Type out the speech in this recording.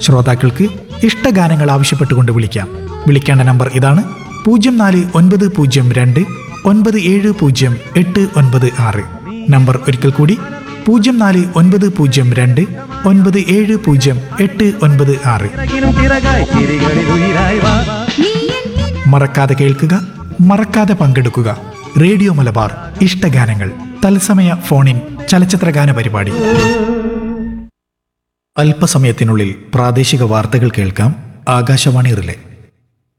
ശ്രോതാക്കൾക്ക് ഇഷ്ടഗാനങ്ങൾ ആവശ്യപ്പെട്ടുകൊണ്ട് വിളിക്കാം വിളിക്കേണ്ട നമ്പർ ഇതാണ് പൂജ്യം നാല് ഒൻപത് പൂജ്യം രണ്ട് ഒൻപത് ഏഴ് പൂജ്യം എട്ട് ഒൻപത് ആറ് നമ്പർ ഒരിക്കൽ കൂടി പൂജ്യം നാല് ഒൻപത് പൂജ്യം രണ്ട് ഒൻപത് ഏഴ് പൂജ്യം എട്ട് ഒൻപത് ആറ് ചിറകിനും ചിറകായി ചിരികളിൽ ഉയിരായി വാ മറക്കാതെ കേൾക്കുക മറക്കാതെ പങ്കെടുക്കുക റേഡിയോ മലബാർ ഇഷ്ടഗാനങ്ങൾ തത്സമയ ഫോണിൻ ചലച്ചിത്ര ഗാന പരിപാടി അല്പസമയത്തിനുള്ളിൽ പ്രാദേശിക വാർത്തകൾ കേൾക്കാം ആകാശവാണി റിലേ